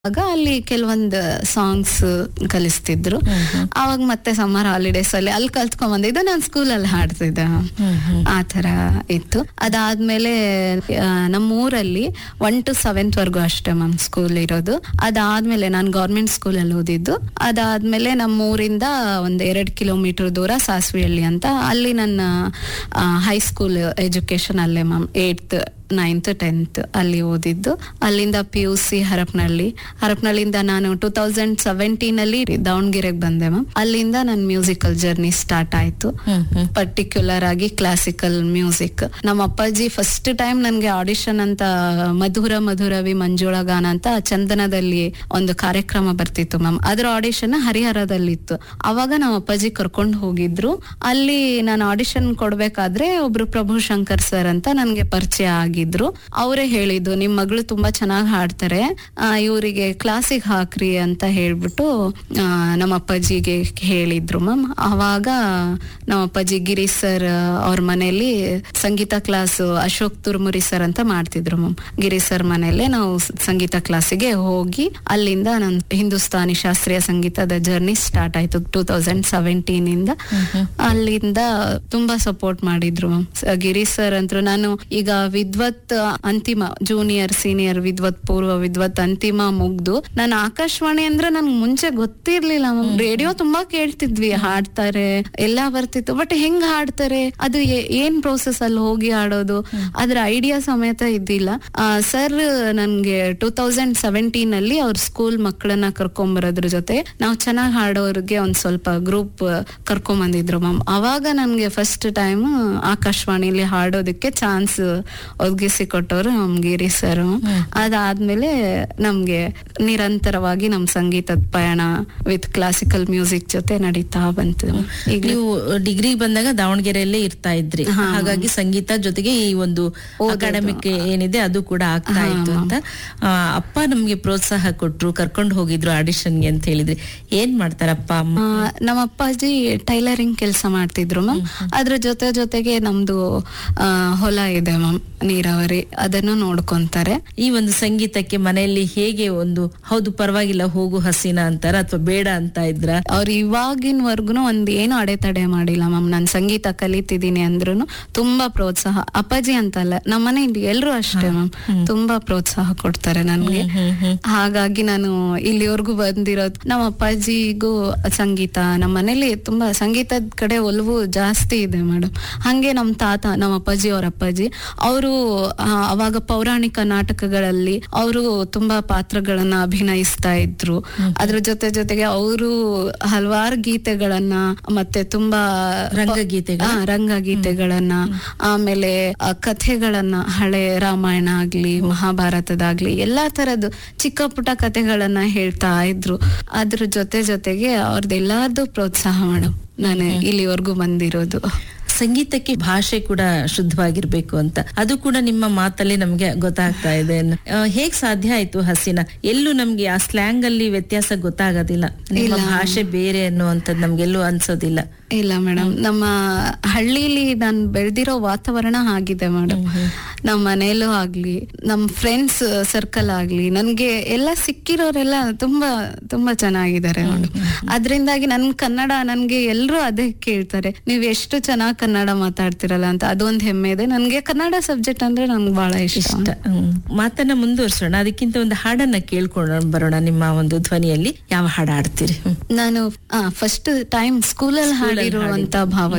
ಆಗ ಅಲ್ಲಿ ಕೆಲವೊಂದು ಸಾಂಗ್ಸ್ ಕಲಿಸ್ತಿದ್ರು ಅವಾಗ ಮತ್ತೆ ಸಮ್ಮರ್ ಹಾಲಿಡೇಸ್ ಅಲ್ಲಿ ಅಲ್ಲಿ ಕಲ್ತ್ಕೊಂಡ್ ಬಂದಿದ್ದೆ ನಾನು ಸ್ಕೂಲಲ್ಲಿ ಹಾಡ್ತಿದ್ದೆ ಆ ತರ ಇತ್ತು ಅದಾದ್ಮೇಲೆ ಆ, ನಮ್ಮ ಊರಲ್ಲಿ ಒನ್ ಟು ಸೆವೆಂತ್ ವರ್ಗು ಅಷ್ಟೇ ಮ್ಯಾಮ್ ಸ್ಕೂಲ್ ಇರೋದು ಅದಾದ್ಮೇಲೆ ನಾನು ಗೌರ್ಮೆಂಟ್ ಸ್ಕೂಲಲ್ಲಿ ಓದಿದ್ದು ಅದಾದ್ಮೇಲೆ ನಮ್ಮ ಊರಿಂದ ಒಂದ್ ಎರಡ್ ಕಿಲೋಮೀಟರ್ ದೂರ ಸಾಸ್ವಿಹಳ್ಳಿ ಅಂತ ಅಲ್ಲಿ ನನ್ನ ಹೈಸ್ಕೂಲ್ ಎಜುಕೇಶನ್ ಅಲ್ಲೇ ಮ್ಯಾಮ್ ಏಟ್ತ್ ನೈನ್ತ್ ಟೆಂತ್ ಅಲ್ಲಿ ಓದಿದ್ದು ಅಲ್ಲಿಂದ ಪಿ ಯು ಸಿ ಹರಪನಹಳ್ಳಿ ಹರಪನಹಳ್ಳಿಯಿಂದ ನಾನು ಟೂ ತೌಸಂಡ್ ಸೆವೆಂಟೀನ್ ಅಲ್ಲಿ ದಾವಣಗೆರೆಗೆ ಬಂದೆ ಮ್ಯಾಮ್ ಅಲ್ಲಿಂದ ನನ್ನ ಮ್ಯೂಸಿಕಲ್ ಜರ್ನಿ ಸ್ಟಾರ್ಟ್ ಆಯ್ತು ಪರ್ಟಿಕ್ಯುಲರ್ ಆಗಿ ಕ್ಲಾಸಿಕಲ್ ಮ್ಯೂಸಿಕ್ ನಮ್ಮ ಅಪ್ಪಾಜಿ ಫಸ್ಟ್ ಟೈಮ್ ನನ್ಗೆ ಆಡಿಷನ್ ಅಂತ ಮಧುರ ಮಧುರವಿ ಮಂಜುಳ ಗಾನ ಅಂತ ಚಂದನದಲ್ಲಿ ಒಂದು ಕಾರ್ಯಕ್ರಮ ಬರ್ತಿತ್ತು ಮ್ಯಾಮ್ ಅದ್ರ ಆಡಿಷನ್ ಹರಿಹರದಲ್ಲಿತ್ತು ಅವಾಗ ನಮ್ಮ ಅಪ್ಪಾಜಿ ಕರ್ಕೊಂಡು ಹೋಗಿದ್ರು ಅಲ್ಲಿ ನಾನು ಆಡಿಷನ್ ಕೊಡ್ಬೇಕಾದ್ರೆ ಒಬ್ರು ಪ್ರಭು ಶಂಕರ್ ಸರ್ ಅಂತ ನನ್ಗೆ ಪರಿಚಯ ಆಗಿದ್ರು ಅವರೇ ಹೇಳಿದ್ದು ನಿಮ್ ಮಗಳು ತುಂಬಾ ಚೆನ್ನಾಗಿ ಹಾಡ್ತಾರೆ ಇವರಿಗೆ ಕ್ಲಾಸಿಗೆ ಹಾಕ್ರಿ ಅಂತ ಹೇಳ್ಬಿಟ್ಟು ಆ, ನಮ್ಮ ಅಪ್ಪಾಜಿಗೆ ಹೇಳಿದ್ರು ಮ್ಯಾಮ್ ಅವಾಗ ನಮ್ಮ ಅಪ್ಪಾಜಿ ಗಿರಿ ಸರ್ ಅವ್ರ ಮನೆಯಲ್ಲಿ ಸಂಗೀತ ಕ್ಲಾಸ್ ಅಶೋಕ್ ತುರ್ಮುರಿ ಸರ್ ಅಂತ ಮಾಡ್ತಿದ್ರು ಮ್ಯಾಮ್ ಗಿರಿ ಸರ್ ಮನೆಯಲ್ಲೇ ನಾವು ಸ- ಸಂಗೀತ ಕ್ಲಾಸಿಗೆ ಹೋಗಿ ಅಲ್ಲಿಂದ ನನ್ ಹಿಂದೂಸ್ತಾನಿ ಶಾಸ್ತ್ರೀಯ ಸಂಗೀತದ ಜರ್ನಿ ಸ್ಟಾರ್ಟ್ ಆಯ್ತು ಟೂ ತೌಸಂಡ್ ಸೆವೆಂಟೀನ್ ಇಂದ ಅಲ್ಲಿಂದ ತುಂಬಾ ಸಪೋರ್ಟ್ ಮಾಡಿದ್ರು ಮ್ಯಾಮ್ ಗಿರಿ ಸರ್ ಅಂತೂ ನಾನು ಈಗ ವಿದ್ವತ್ ಅಂತಿಮ ಜೂನಿಯರ್ ಸೀನಿಯರ್ ವಿದ್ವತ್ ಪೂರ್ವ ವಿದ್ವತ್ ಅಂತಿಮ ಮುಗ್ದು ನಾನು ಆಕಾಶವಾಣಿ ಅಂದ್ರೆ ನನ್ಗೆ ಮುಂಚೆ ಗೊತ್ತಿರ್ಲಿಲ್ಲ ಮ್ಯಾಮ್ ರೇಡಿಯೋ ತುಂಬಾ ಕೇಳ್ತಿದ್ವಿ ಹಾಡ್ತಾರೆ ಎಲ್ಲಾ ಬರ್ತಿತ್ತು ಬಟ್ ಹೆಂಗ್ ಹಾಡ್ತಾರೆ ಅದು ಏ- ಏನ್ ಪ್ರೋಸೆಸ್ ಅಲ್ಲಿ ಹೋಗಿ ಹಾಡೋದು ಅದ್ರ ಐಡಿಯಾ ಸಮೇತ ಇದ್ದಿಲ್ಲ ಸರ್ ನನ್ಗೆ ಟೂ ತೌಸಂಡ್ ಸೆವೆಂಟೀನ್ ಅಲ್ಲಿ ಅವ್ರ ಸ್ಕೂಲ್ ಮಕ್ಕಳನ್ನ ಕರ್ಕೊಂಬರೋದ್ರ ಜೊತೆ ನಾವು ಚೆನ್ನಾಗಿ ಹಾಡೋರ್ಗೆ ಒಂದ್ ಸ್ವಲ್ಪ ಗ್ರೂಪ್ ಕರ್ಕೊಂಡ್ ಬಂದಿದ್ರು ಮ್ಯಾಮ್ ಅವಾಗ ನನ್ಗೆ ಫಸ್ಟ್ ಟೈಮ್ ಆಕಾಶವಾಣಿಲಿ ಹಾಡೋದಕ್ಕೆ ಚಾನ್ಸ್ ಒದಗಿಸಿ ಕೊಟ್ಟವರು ನಮ್ ಗಿರಿ ಸರ್ ಅದಾದ್ಮೇಲೆ ನಮ್ಗೆ ನಿರಂತರವಾಗಿ ನಮ್ ಸಂಗೀತದ ಪಯಣ ವಿತ್ ಕ್ಲಾಸಿಕಲ್ ಮ್ಯೂಸಿಕ್ ಜೊತೆ ನಡೀತಾ ಬಂತು ಈಗ ನೀವು ಡಿಗ್ರಿ ಬಂದಾಗ ದಾವಣಗೆರೆಯಲ್ಲೇ ಇರ್ತಾ ಇದ್ರಿ ಹಾಗಾಗಿ ಸಂಗೀತ ಜೊತೆಗೆ ಈ ಒಂದು ಅಕಾಡೆಮಿಕ್ ಏನಿದೆ ಅದು ಕೂಡ ಆಗ್ತಾ ಇತ್ತು ಅಂತ ಆ, ಅಪ್ಪ ನಮ್ಗೆ ಪ್ರೋತ್ಸಾಹ ಕೊಟ್ರು ಕರ್ಕೊಂಡು ಹೋಗಿದ್ರು ಆಡಿಷನ್ಗೆ ಅಂತ ಹೇಳಿದ್ರಿ ಏನ್ ಮಾಡ್ತಾರಪ್ಪ ಅಮ್ಮ ಆ, ನಮ್ಮ ಅಪ್ಪಾಜಿ ಟೈಲರಿಂಗ್ ಕೆಲಸ ಮಾಡ್ತಿದ್ರು ಮ್ಯಾಮ್ ಅದ್ರ ಜೊತೆ ಜೊತೆಗೆ ನಮ್ದು ಆ, ಹೊಲ ಇದೆ ಮ್ಯಾಮ್ ನೀರಾವರಿ ಅದನ್ನು ನೋಡ್ಕೊಂತಾರೆ ಈ ಒಂದು ಸಂಗೀತಕ್ಕೆ ಮನೆಯಲ್ಲಿ ಹೇಗೆ ಒಂದು ಹೌದು ಪರವಾಗಿಲ್ಲ ಹೋಗು ಹಸಿನ ಅಂತಾರ ಅಥವಾ ಬೇಡ ಅಂತ ಇದ್ರ ಅವ್ರು ಇವಾಗಿನವರ್ಗುನು ಒಂದ್ ಏನು ಅಡೆತಡೆ ಮಾಡಿಲ್ಲ ಮ್ಯಾಮ್ ನಾನು ಸಂಗೀತ ಕಲಿತಿದ್ದೀನಿ ಅಂದ್ರೂ ತುಂಬಾ ಪ್ರೋತ್ಸಾಹ ಅಪ್ಪಾಜಿ ಅಂತಲ್ಲ ನಮ್ಮ ಮನೆಯಲ್ಲಿ ಎಲ್ರು ಅಷ್ಟೇ ಮ್ಯಾಮ್ ತುಂಬಾ ಪ್ರೋತ್ಸಾಹ ಕೊಡ್ತಾರೆ ನನ್ಗೆ ಹಾಗಾಗಿ ನಾನು ಇಲ್ಲಿವರೆಗೂ ಬಂದಿರೋದು ನಮ್ಮ ಅಪ್ಪಾಜಿಗೂ ಸಂಗೀತ ನಮ್ಮ ಮನೇಲಿ ತುಂಬಾ ಸಂಗೀತದ ಕಡೆ ಒಲವು ಜಾಸ್ತಿ ಇದೆ ಮೇಡಮ್ ಹಂಗೆ ನಮ್ಮ ತಾತ ನಮ್ಮ ಅಪ್ಪಾಜಿ ಅವ್ರ ಅಪ್ಪಾಜಿ ಅವರು ಅವಾಗ ಪೌರಾಣಿಕ ನಾಟಕಗಳಲ್ಲಿ ಅವರು ತುಂಬಾ ಪಾತ್ರಗಳನ್ನ ಅಭಿನಯಿಸ್ತಾ ಇದ್ರು ಅದ್ರ ಜೊತೆ ಜೊತೆಗೆ ಅವರು ಹಲವಾರು ಗೀತೆಗಳನ್ನ ಮತ್ತೆ ತುಂಬಾ ರಂಗಗೀತೆಗಳು? ಆ, ರಂಗಗೀತೆಗಳನ್ನ ಆಮೇಲೆ ಆ, ಕಥೆಗಳನ್ನ ಹಳೆ ರಾಮಾಯಣ ಆಗ್ಲಿ ಮಹಾಭಾರತದಾಗ್ಲಿ ಎಲ್ಲಾ ತರದ್ದು ಚಿಕ್ಕ ಪುಟ್ಟ ಕಥೆಗಳನ್ನ ಹೇಳ್ತಾ ಇದ್ರು ಅದ್ರ ಜೊತೆ ಜೊತೆಗೆ ಅವ್ರದ್ದೆಲ್ಲಾರ್ದು ಪ್ರೋತ್ಸಾಹ ಮೇಡಮ್ ನಾನು ಇಲ್ಲಿವರೆಗೂ ಬಂದಿರೋದು ಸಂಗೀತಕ್ಕೆ ಭಾಷೆ ಕೂಡ ಶುದ್ಧವಾಗಿರ್ಬೇಕು ಅಂತ ಅದು ಕೂಡ ನಿಮ್ಮ ಮಾತಲ್ಲಿ ನಮ್ಗೆ ಗೊತ್ತಾಗ್ತಾ ಇದೆ ಆ, ಹೇಗ್ ಸಾಧ್ಯ ಆಯ್ತು ಹಸಿನ ಎಲ್ಲೂ ನಮ್ಗೆ ಆ ಸ್ಲ್ಯಾಂಗ್ ಅಲ್ಲಿ ವ್ಯತ್ಯಾಸ ಗೊತ್ತಾಗೋದಿಲ್ಲ ನಿಮ್ಮ ಭಾಷೆ ಬೇರೆ ಅನ್ನುವಂಥದ್ದು ನಮ್ಗೆಲ್ಲೂ ಅನ್ಸೋದಿಲ್ಲ ಇಲ್ಲ ಮೇಡಮ್ ನಮ್ಮ ಹಳ್ಳಿಲಿ ನಾನು ಬೆಳೆದಿರೋ ವಾತಾವರಣ ಆಗಿದೆ ಮೇಡಮ್ ನಮ್ಮ ಮನೇಲೂ ಆಗ್ಲಿ ನಮ್ಮ ಫ್ರೆಂಡ್ಸ್ ಸರ್ಕಲ್ ಆಗ್ಲಿ ನನ್ಗೆ ಎಲ್ಲ ಸಿಕ್ಕಿರೋರೆಲ್ಲ ತುಂಬಾ ತುಂಬಾ ಚೆನ್ನಾಗಿದ್ದಾರೆ ಮೇಡಮ್ ಅದರಿಂದಾಗಿ ನನ್ ಕನ್ನಡ ನನ್ಗೆ ಎಲ್ರು ಅದೇ ಕೇಳ್ತಾರೆ ನೀವ್ ಎಷ್ಟು ಚೆನ್ನಾಗಿ ಕನ್ನಡ ಮಾತಾಡ್ತಿರಲ್ಲ ಅಂತ ಅದೊಂದ್ ಹೆಮ್ಮೆ ಇದೆ ನನ್ಗೆ ಕನ್ನಡ ಸಬ್ಜೆಕ್ಟ್ ಅಂದ್ರೆ ನನ್ಗೆ ಬಹಳ ಇಷ್ಟ ಇಷ್ಟ ಹ್ಮ್. ಮಾತನ್ನ ಮುಂದುವರ್ಸೋಣ ಅದಕ್ಕಿಂತ ಒಂದು ಹಾಡನ್ನ ಕೇಳ್ಕೊಂಡು ಬರೋಣ ನಿಮ್ಮ ಒಂದು ಧ್ವನಿಯಲ್ಲಿ ಯಾವ ಹಾಡು ಹಾಡ್ತೀರಿ ಹ್ಮ್. ನಾನು ಫಸ್ಟ್ ಟೈಮ್ ಸ್ಕೂಲಲ್ಲಿ ಹಾಡಿರುವಂತ ಭಾವ